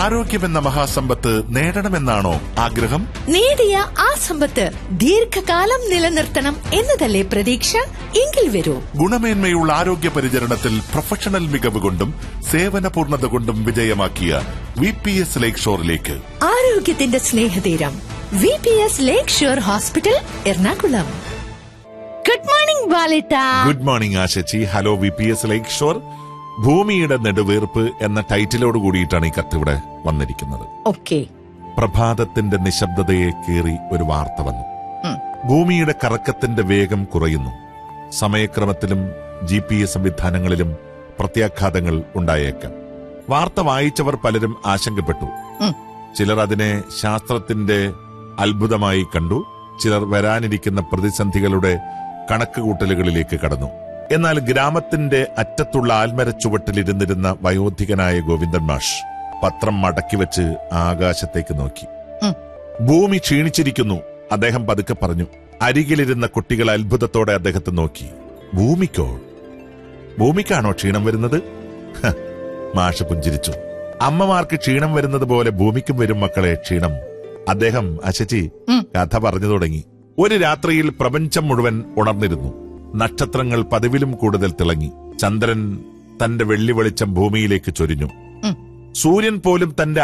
ആരോഗ്യമെന്ന മഹാസമ്പത്ത് നേടണമെന്നാണോ ആഗ്രഹം നേടിയ ആ സമ്പത്ത് ദീർഘകാലം നിലനിർത്തണം എന്നതല്ലേ പ്രതീക്ഷ എങ്കിൽ വരൂ ഗുണമേന്മയുള്ള ആരോഗ്യ പരിചരണത്തിൽ പ്രൊഫഷണൽ മികവ് കൊണ്ടും സേവന പൂർണ്ണത കൊണ്ടും വിജയമാക്കിയ വി പി എസ് ലേക്ക് ഷോറിലേക്ക് ആരോഗ്യത്തിന്റെ സ്നേഹതീരം V P S lakeshore hospital Ernakulam good morning ബാലിട്ട ഗുഡ് മോർണിംഗ് ആശച്ചി hello V P S lakeshore ഭൂമിയുടെ നെടുവീർപ്പ് എന്ന ടൈറ്റിലോട് കൂടിയിട്ടാണ് ഈ കത്ത് ഇവിടെ വന്നിരിക്കുന്നത് ഓക്കെ പ്രഭാതത്തിന്റെ നിശബ്ദതയെ കീറി ഒരു വാർത്ത വന്നു ഭൂമിയുടെ കറക്കത്തിന്റെ വേഗം കുറയുന്നു സമയക്രമത്തിലും ജി പി എസ് സംവിധാനങ്ങളിലും പ്രത്യാഘാതങ്ങൾ ഉണ്ടായേക്കാം വാർത്ത വായിച്ചവർ പലരും ആശങ്കപ്പെട്ടു ചിലർ അതിനെ ശാസ്ത്രത്തിന്റെ അത്ഭുതമായി കണ്ടു ചിലർ വരാനിരിക്കുന്ന പ്രതിസന്ധികളുടെ കണക്കുകൂട്ടലുകളിലേക്ക് കടന്നു എന്നാൽ ഗ്രാമത്തിന്റെ അറ്റത്തുള്ള ആൽമര ചുവട്ടിലിരുന്നിരുന്ന വയോധികനായ ഗോവിന്ദൻ മാഷ് പത്രം മടക്കി വെച്ച് ആകാശത്തേക്ക് നോക്കി ഭൂമി ക്ഷീണിച്ചിരിക്കുന്നു അദ്ദേഹം പതുക്കെ പറഞ്ഞു അരികിലിരുന്ന കുട്ടികൾ അത്ഭുതത്തോടെ അദ്ദേഹത്തെ നോക്കി ഭൂമിക്കോ ഭൂമിക്കാണോ ക്ഷീണം വരുന്നത് ഹ, മാഷ് പുഞ്ചിരിച്ചു അമ്മമാർക്ക് ക്ഷീണം വരുന്നത് പോലെ ഭൂമിക്കും വരും മക്കളെ ക്ഷീണം അദ്ദേഹം അശചി കഥ പറഞ്ഞു തുടങ്ങി ഒരു രാത്രിയിൽ പ്രപഞ്ചം മുഴുവൻ ഉണർന്നിരുന്നു നക്ഷത്രങ്ങൾ പതിവിലും കൂടുതൽ തിളങ്ങി ചന്ദ്രൻ തന്റെ വെള്ളി വെളിച്ചം ഭൂമിയിലേക്ക് ചൊരിഞ്ഞു സൂര്യൻ പോലും തന്റെ